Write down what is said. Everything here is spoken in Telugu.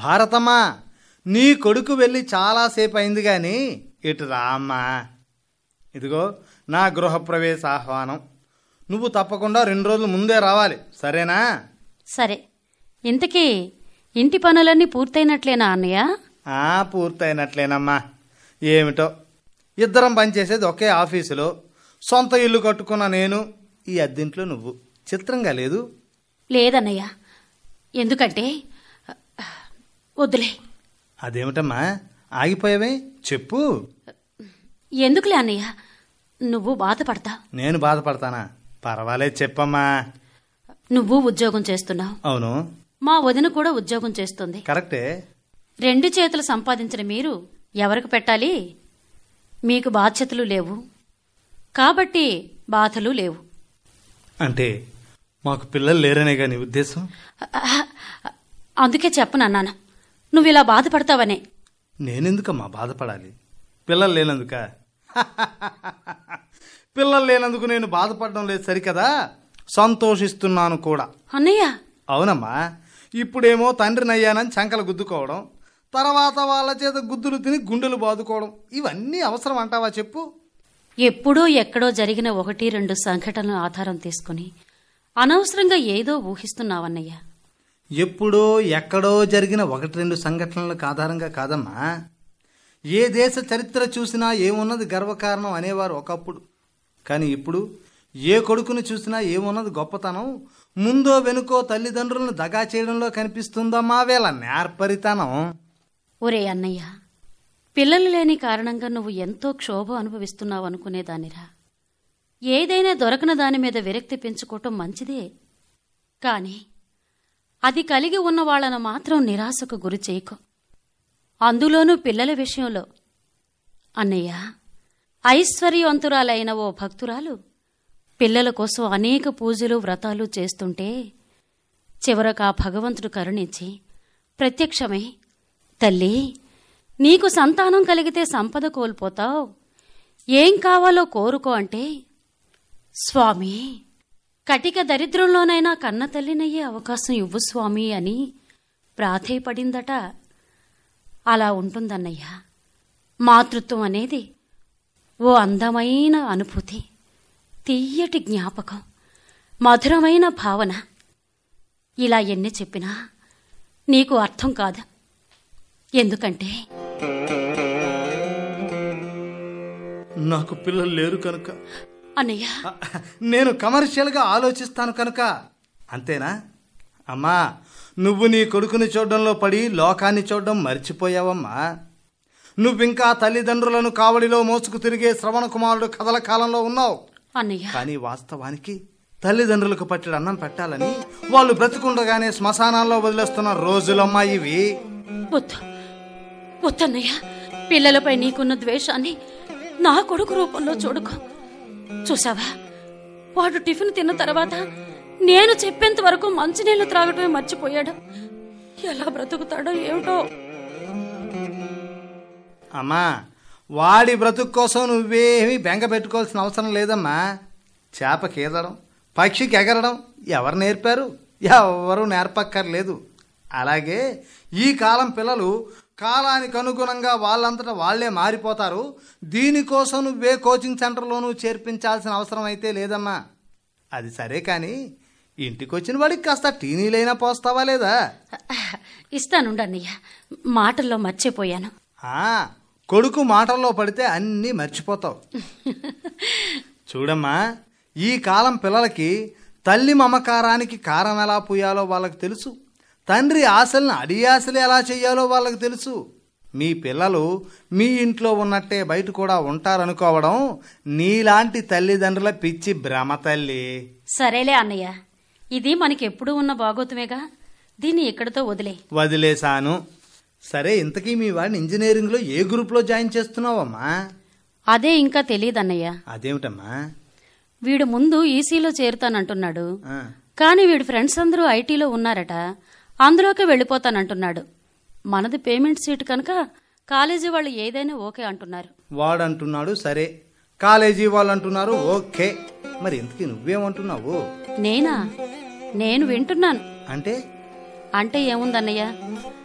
భారతమ్మా నీ కొడుకు వెళ్ళి చాలాసేపు అయింది గాని ఇటు రామ్మా ఇదిగో నా గృహప్రవేశ ఆహ్వానం నువ్వు తప్పకుండా రెండు రోజుల ముందే రావాలి సరేనా సరే ఇంతకీ ఇంటి పనులన్నీ పూర్తయినట్లేనా అన్నయ్య ఆ పూర్తయినట్లేనమ్మా ఏమిటో ఇద్దరం పనిచేసేది ఒకే ఆఫీసులో సొంత ఇల్లు కట్టుకున్న నేను ఈ అద్దెంట్లో నువ్వు చిత్రంగా లేదు లేదన్నయ్య ఎందుకంటే వద్దులే అదేమిటమ్మా ఆగిపోయావే చెప్పు ఎందుకులే అన్నయ్య నువ్వు బాధపడతా నేను బాధపడతానా పర్వాలేదు చెప్పమ్మా నువ్వు ఉద్యోగం చేస్తున్నావు అవును మా వదిన కూడా ఉద్యోగం చేస్తుంది కరెక్టే రెండు చేతులు సంపాదించిన మీరు ఎవరికి పెట్టాలి మీకు బాధ్యతలు లేవు కాబట్టి బాధలు లేవు అంటే మాకు పిల్లలు లేరనే కానీ ఉద్దేశం అందుకే చెప్పనన్నాను నువ్వు ఇలా బాధపడతావనే నేనెందుకమ్మా బాధపడాలి పిల్లలు లేనందుక పిల్లలు లేనందుకు నేను బాధపడడం లేదు సరికదా సంతోషిస్తున్నాను కూడా అన్నయ్య అవునమ్మా ఇప్పుడేమో తండ్రిని అయ్యానని చంకలు గుద్దుకోవడం తర్వాత వాళ్ళ చేత గుద్దులు తిని గుండెలు బాదుకోవడం ఇవన్నీ అవసరం అంటావా చెప్పు ఎప్పుడో ఎక్కడో జరిగిన ఒకటి రెండు సంఘటనలు ఆధారం తీసుకుని అనవసరంగా ఏదో ఊహిస్తున్నావన్నయ్య ఎప్పుడో ఎక్కడో జరిగిన ఒకటి రెండు సంఘటనలకు ఆధారంగా కాదమ్మా ఏ దేశ చరిత్ర చూసినా ఏమున్నది గర్వకారణం అనేవారు ఒకప్పుడు కానీ ఇప్పుడు ఏ కొడుకుని చూసినా ఏమున్నది గొప్పతనం ముందో వెనుకో తల్లిదండ్రులను దగా చేయడంలో కనిపిస్తుందమ్మా వేళ నేర్పరితనం ఒరే అన్నయ్య పిల్లలు లేని కారణంగా నువ్వు ఎంతో క్షోభ అనుభవిస్తున్నావు అనుకునేదానిరా ఏదైనా దొరకన దాని మీద విరక్తి పెంచుకోవటం మంచిదే కాని అది కలిగి ఉన్న వాళ్ళను మాత్రం నిరాశకు గురి చేయకు అందులోనూ పిల్లల విషయంలో అన్నయ్య ఐశ్వర్యవంతురాలైన ఓ భక్తురాలు పిల్లల కోసం అనేక పూజలు వ్రతాలు చేస్తుంటే చివరకు ఆ భగవంతుడు కరుణించి ప్రత్యక్షమై తల్లి నీకు సంతానం కలిగితే సంపద కోల్పోతావు ఏం కావాలో కోరుకో అంటే స్వామి కటిక దరిద్రంలోనైనా కన్న తల్లినయ్యే అవకాశం ఇవ్వు స్వామి అని ప్రాధేయపడిందట అలా ఉంటుందన్నయ్య మాతృత్వం అనేది ఓ అందమైన అనుభూతి తీయటి జ్ఞాపకం మధురమైన భావన ఇలా ఎన్ని చెప్పినా నీకు అర్థం కాదు ఎందుకంటే నాకు పిల్లలు లేరు కనుక అన్నయ్య ఆ, నేను కమర్షియల్గా ఆలోచిస్తాను కనుక అంతేనా అమ్మా నువ్వు నీ కొడుకుని చూడడంలో పడి లోకాన్ని చూడడం మర్చిపోయావమ్మా నువ్వింకా తల్లిదండ్రులను కావడిలో మోసుకు తిరిగే శ్రవణ కుమారుడు కథల కాలంలో ఉన్నావు అన్నయ్య కానీ వాస్తవానికి తల్లిదండ్రులకు పట్టెడు అన్నం పెట్టాలని వాళ్ళు బ్రతికుండగానే శ్మశానాల్లో వదిలేస్తున్న రోజులమ్మా ఇవి వద్దు వద్దన్నయ్య పిల్లలపై నీకున్న ద్వేషాన్ని నా కొడుకు రూపంలో చూడుకో చూసావా వాడు టిఫిన్ తిన్న తర్వాత నేను చెప్పేంత వరకు మంచినీళ్లు త్రాగటమే మర్చిపోయాడు ఎలా బ్రతుకుతాడో ఏమిటో అమ్మా వాడి బ్రతుకు కోసం నువ్వేమీ బెంగ పెట్టుకోవాల్సిన అవసరం లేదమ్మా చేపకి ఈదడం పక్షికి ఎగరడం ఎవరు నేర్పారు ఎవరు నేర్పక్కర్లేదు అలాగే ఈ కాలం పిల్లలు కాలానికి అనుగుణంగా వాళ్ళంతటా వాళ్ళే మారిపోతారు దీనికోసం నువ్వే కోచింగ్ సెంటర్లోనూ చేర్పించాల్సిన అవసరం అయితే లేదమ్మా అది సరే కానీ ఇంటికి వచ్చిన వాడికి కాస్త టీనీలైనా పోస్తావా లేదా ఇస్తానుండు అన్నయ్య మాటల్లో మర్చిపోయాను ఆ, కొడుకు మాటల్లో పడితే అన్నీ మర్చిపోతావు చూడమ్మా ఈ కాలం పిల్లలకి తల్లి మమకారానికి కారం ఎలా పూయాలో వాళ్ళకి తెలుసు తండ్రి ఆశలను అడియాసలు ఎలా చెయ్యాలో వాళ్ళకి తెలుసు మీ పిల్లలు మీ ఇంట్లో ఉన్నట్టే బయట కూడా ఉంటారనుకోవడం నీలాంటి తల్లిదండ్రుల పిచ్చి భ్రమ తల్లి సరేలే అన్నయ్య ఇది మనకెప్పుడు ఉన్న బాగోతమేగా దీన్ని ఇక్కడితో వదిలే వదిలేశాను సరే ఇంతకీ మీ వాడిని ఇంజనీరింగ్లో ఏ గ్రూప్లో జాయిన్ చేస్తున్నావమ్మా అదే ఇంకా తెలియదన్నయ్య అదేమిటమ్మా వీడు ముందు ఈసీలో చేరుతానంటున్నాడు ఆ. కానీ వీడి ఫ్రెండ్స్ అందరూ ఐటీలో ఉన్నారట అందులోకి వెళ్ళిపోతానంటున్నాడు మనది పేమెంట్ సీట్ కనుక కాలేజీ వాళ్ళు ఏదైనా ఓకే అంటున్నారు వాడంటున్నాడు సరే కాలేజీ వాళ్ళు అంటున్నారు ఓకే మరి ఇంతకీ నువ్వేమంటున్నావు నేనా నేను వింటున్నాను అంటే అంటే ఏముందన్నయ్య